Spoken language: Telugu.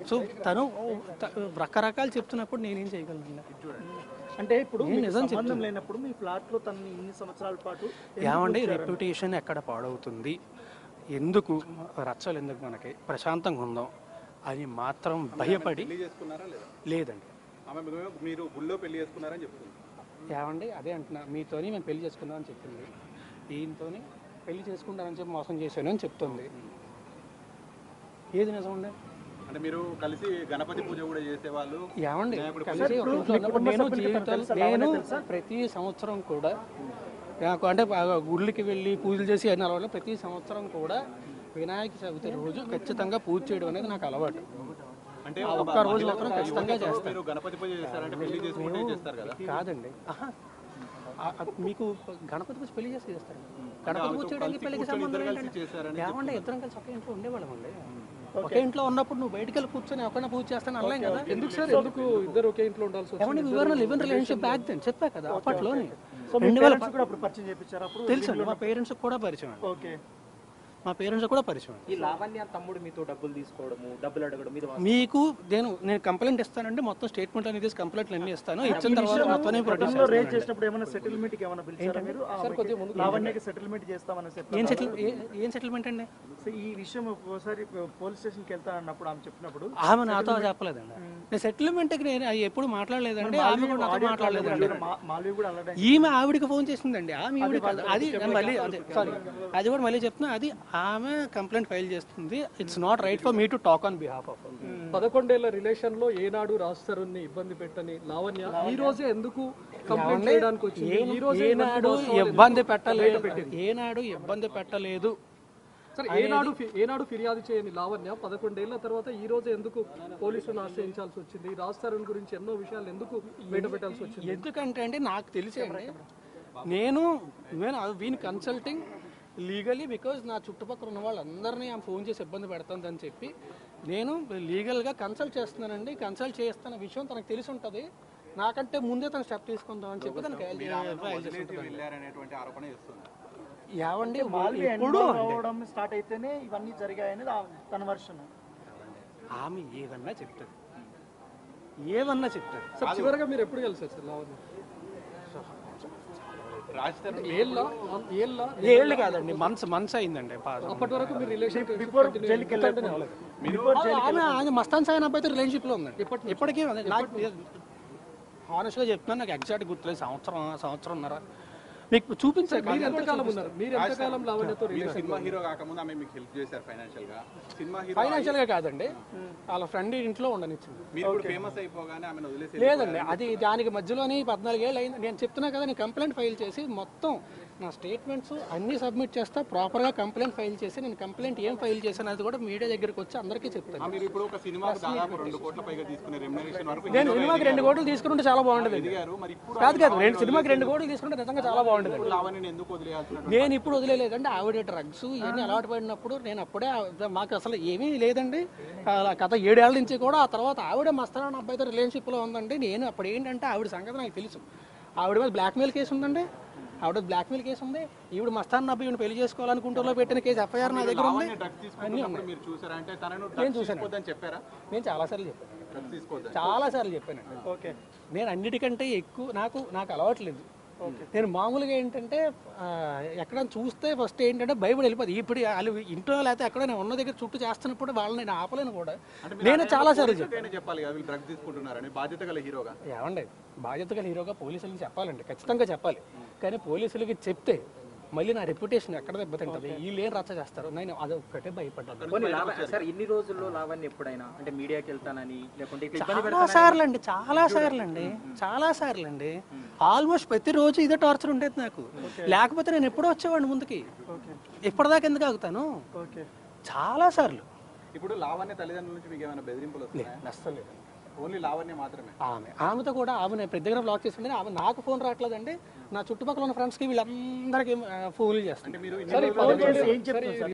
సో తను త- రకరకాలు చెప్తున్నప్పుడు నేనేం చేయగలను అంటే ఇప్పుడు నేను మీకు నిజం సంబంధం లేనప్పుడు మీ ఫ్లాట్ లో తనని ఇన్ని సంవత్సరాల పాటు ఏమండి రెప్యుటేషన్ ఎక్కడ పాడవుతుంది ఎందుకు రచ్చలు ఎందుకు మనకి ప్రశాంతంగా ఉందాం అని మాత్రం భయపడి పెళ్లి చేసుకున్నారా లేదా లేదండి ఆమె మీరు- మీరు గుళ్ళో పెళ్లి చేసుకున్నారని చెప్తుంది ఏమండి అదే అంటున్నా మీతోని మేము పెళ్లి చేసుకుందాం అని చెప్పింది ఈయనతోని పెళ్లి చేసుకుంటానని చెప్పి మోసం చేశాను అని చెప్తుంది ఏది నిజం అండి అంటే మీరు కలిసి గణపతి పూజ కూడా చేసేవాళ్ళు ఏమండి వినాయకుడి కలిసి ఒక ఇంట్లో ఉన్నప్పుడు నేను జీవితాలు నేను ప్రతి సంవత్సరం కూడా నాకు అంటే బాగా గుళ్ళకి వెళ్ళి పూజలు చేసి అయిన అలవాటు ప్రతి సంవత్సరం కూడా వినాయక చవితి రోజు ఖచ్చితంగా పూజ చేయడం అనేది నాకు అలవాటు అంటే ఆ ఒక్క రోజు మాత్రం ఖచ్చితంగా చేస్తాను మీరు గణపతి పూజ చేస్తారంటే పెళ్లి చేసుకుంటే చేస్తారు కదా కాదండి ఆహా. ఆ- ఆ మీకు గణపతి పూజ పెళ్లి చేసి చేస్తారు గణపతి పూజ చేయడానికి పెళ్లికి సంబంధం ఏంటంటే ఏమంటే ఇద్దరం కలిసి ఒకే ఇంట్లో ఉండేవాళ్ళం అండి ఒకే ఇంట్లో ఉన్నప్పుడు నువ్వు బయటికి వెళ్ళి కూర్చొని ఒకరిని పూజ చేస్తాను అనలేం కదా ఎందుకు సార్ ఎందుకు ఇద్దరు ఒకే ఇంట్లో ఉండాల్సి వచ్చింది ఏమంటే వివరణ live in relationship back then చెప్పా కదా అప్పట్లోనే సో మీ రెండు వేల parents కూడా అప్పుడు పరిచయం చేయించారు అప్పుడు తెలుసు అండి మా పేరెంట్స్ కూడా పరిచయం అండి ఓకే మా పేరెంట్స్ కూడా పరిచయం అండి ఈ లావణ్య తమ్ముడు మీతో డబ్బులు తీసుకోవడము డబ్బులు అడగడం మీద మీకు నేను నేను కంప్లైంట్ ఇస్తానండి మొత్తం స్టేట్మెంట్ అనేది కంప్లైంట్లు అన్ని ఇస్తాను ఇచ్చిన తర్వాత మొత్తం ప్రొడ్యూస్ గతంలో రేజ్ చేసినప్పుడు ఏమైనా సెటిల్మెంట్ కి ఏమైనా పిలిచారా మీరు ఆ ఆమెకి లావణ్యకి సెటిల్మెంట్ చేస్తామని చెప్పి ఏం సెటిల్ ఏం సెటిల్మెంట్ అండి సో ఈ విషయం ఒకసారి పోలీస్ స్టేషన్కి వెళ్తా అన్నప్పుడు ఆమె చెప్పినప్పుడు ఆమె నాతో చెప్పలేదండి నేను సెటిల్మెంట్కి నేను అది ఎప్పుడు మాట్లాడలేదండి ఆమె కూడా నాతో మాట్లాడలేదండి మా- మాల్వి కూడా అలాగే ఈమె ఆవిడకి ఫోన్ చేసిందండి ఆమె ఈవిడ కాదు. అది నేను మళ్ళీ అదే సారీ అది కూడా మళ్ళీ చెప్తున్నా అది ఆమె కంప్లైంట్ ఫైల్ చేస్తుంది it's not right for me to talk on behalf of పదకొండేళ్ల రిలేషన్ లో ఏనాడు రాస్తారుని ఇబ్బంది పెట్టని లావణ్య ఈ రోజే ఎందుకు కంప్లైంట్ చేయడానికి వచ్చింది ఈ రోజే ఏనాడు ఇబ్బంది పెట్టలేదు ఏనాడు ఇబ్బంది పెట్టలేదు సరే ఏనాడు ఫి- ఏనాడు ఫిర్యాదు చేయని లావణ్య పదకొండేళ్ల తర్వాత ఈ రోజు ఎందుకు పోలీసులను ఆశ్రయించాల్సి వచ్చింది రాస్తారన్ గురించి ఎన్నో విషయాలు ఎందుకు బయట పెట్టాల్సి వచ్చింది ఎందుకంటే అండి నాకు తెలిసి అండి నేను నేను వీని కన్సల్టింగ్ లీగలీ బికాజ్ నా చుట్టుపక్కల ఉన్న వాళ్ళందరినీ ఆమె ఫోన్ చేసి ఇబ్బంది పెడుతుందని చెప్పి నేను లీగల్గా కన్సల్ట్ చేస్తున్నానండి కన్సల్ట్ చేస్తున్న విషయం తనకు తెలిసి ఉంటుంది నాకంటే ముందే తను స్టెప్ తీసుకుందాం అని చెప్పి తనకి ఫైల్ చేసి ఉంటుంది. వెళ్ళారనేటువంటి ఆరోపణ చేస్తుంది ఏవండి మాల్వి ఎప్పుడు ఎన్రోల్ అవ్వడం స్టార్ట్ అయితేనే ఇవన్నీ జరిగాయనేది ఆ- తన వర్షన్ ఆమె ఏదన్నా చెప్తుంది ఏదన్నా చెప్తుంది సార్ చివరగా మీరు ఎప్పుడు కలిసారు సార్ లావణ్య రాజ్ తరుణ్ ఏళ్ళ ఏళ్ళ ఏళ్ళు కాదండి మంత్స్ మంత్స్ అయిందండి పాస్ అప్పటి వరకు మీరు రిలేషన్ బిఫోర్ జైలుకి వెళ్ళారు బిఫోర్ ఆమె ఆయన మస్తాన్ సాయి అబ్బాయితో రిలేషన్షిప్ లో ఉందండి ఇప్పటికీ అదే నాకు హానెస్ట్గా చెప్తున్నాను నాకు ఎగ్జాక్ట్ గుర్తులేదు సంవత్సరం సంవత్సరంన్నర మీకు చూపించారు మీరు ఎంతకాలం ఉన్నారు మీరు ఎంతకాలం లావణ్యతో మీరు రిలేషన్ సినిమా హీరో కాకముందు ఆమె మీకు హెల్ప్ చేశారు ఫైనాన్షియల్ గా సినిమా హీరో ఫైనాన్షియల్ గా కాదండి వాళ్ళ ఫ్రెండ్ ఇంట్లో ఉండనిచ్చింది మీరు ఇప్పుడు ఫేమస్ అయిపోగానే ఆమెను వదిలేసి లేదండి అది దానికి మధ్యలోని పద్నాలుగేళ్ళు అయింది నేను చెప్తున్నా కదా నేను కంప్లైంట్ ఫైల్ చేసి మొత్తం నా స్టేట్మెంట్స్ అన్ని సబ్మిట్ చేస్తా ప్రాపర్గా కంప్లైంట్ ఫైల్ చేసి నేను కంప్లైంట్ ఏం ఫైల్ చేశాను అది కూడా మీడియా దగ్గరికి వచ్చి అందరికీ చెప్తాను మీరు ఇప్పుడు ఒక సినిమాకు దాదాపు రెండు కోట్ల పైగా తీసుకునే రెమ్యునరేషన్ వరకు నేను సినిమాకి రెండు కోట్లు తీసుకుంటే చాలా బాగుంటుంది ఎదిగారు మరి ఇప్పుడు కాదు కాదు నేను సినిమాకి రెండు కోట్లు తీసుకుంటే నిజంగా చాలా బాగుంటుంది లావణ్యని ఎందుకు వదిలేయాల్సిన నేను ఇప్పుడు వదిలేదండి ఆవిడ డ్రగ్స్ ఇవన్నీ అలవాటు పడినప్పుడు నేను అప్పుడే ఆ- మాకు అసలు ఏమీ లేదండి అలా గత ఏడేళ్ల నుంచి కూడా ఆ తర్వాత ఆవిడ మస్తాన అబ్బాయితో రిలేషన్షిప్లో ఉందండి నేను అప్పుడు ఏంటంటే ఆవిడ సంగతి నాకు తెలుసు ఆవిడ మీద బ్లాక్మెయిల్ కేసు ఉందండి ఆవిడ బ్లాక్మెయిల్ కేసు ఉంది ఈవిడ మస్తాన్ అబ్బాయి పెళ్లి చేసుకోవాలనుకుంటూ పెట్టిన కేసు ఎఫ్ఐఆర్ నా దగ్గర ఉంది డ్రగ్స్ తీసుకున్నప్పుడు మీరు చూసారా అంటే తనను డ్రగ్స్ తీసుకోవద్దని చెప్పారా నేను చాలాసార్లు చెప్పాను డ్రగ్స్ తీసుకోవద్దని చాలాసార్లు చెప్పానండి ఓకే నేను అన్నిటికంటే ఎక్కువ నాకు నాకు అలవాట్లేదు నేను మామూలుగా ఏంటంటే ఆ, ఎక్కడైనా చూస్తే ఫస్ట్ ఏంటంటే భయపడి వెళ్ళిపోతుంది ఇప్పుడు వాళ్ళు ఇంట్లో లేకపోతే ఎక్కడ నేను ఉన్న దగ్గర చుట్టూ చేస్తున్నప్పుడు వాళ్ళని నేను ఆపలేను కూడా నేను చాలా సార్లు చెప్పాను చెప్పాను చెప్పాలి కదా వీళ్ళు డ్రగ్స్ తీసుకుంటున్నారని బాధ్యత గల హీరోగా ఏమండి బాధ్యత గల హీరోగా పోలీసులకు చెప్పాలండి ఖచ్చితంగా చెప్పాలి కానీ పోలీసులకి చెప్తే మళ్ళీ నా రెప్యుటేషన్ ఎక్కడ దెబ్బతింటుంది వీళ్ళు ఏం రచ్చ చేస్తారు నేను అది ఒక్కటే భయపడ్డాను కొన్ని లావ- సార్ ఇన్ని రోజుల్లో లావణ్య ఎప్పుడైనా అంటే మీడియాకి వెళ్తానని లేకుంటే ఇట్లా ఇబ్బంది చాలా సార్లు అండి చాలా సార్లు అండి చాలా సార్లు అండి ఆల్మోస్ట్ ప్రతిరోజు ఇదే టార్చర్ ఉండేది నాకు లేకపోతే నేను ఎప్పుడో వచ్చేవాడిని ముందుకి ఇప్పటిదాకా ఎందుకు ఆగుతాను ఓకే చాలా సార్లు ఇప్పుడు లావణ్య తల్లిదండ్రుల నుంచి మీకు ఏమైనా బెదిరింపులు వస్తున్నాయా నష్టలేదు ఓన్లీ లావణ్య మాత్రమే ఆమె ఆమెతో కూడా ఆమె నేను పెద్ద దగ్గర బ్లాక్ చేసింది ఆమె నాకు ఫోన్ రావట్లేదండి నా చుట్టుపక్కల ఉన్న ఫ్రెండ్స్కి వీళ్ళందరికీ ఫోన్లు చేస్తాను అంటే మీరు ఫోన్ చేసి ఏం చెప్తుంది సార్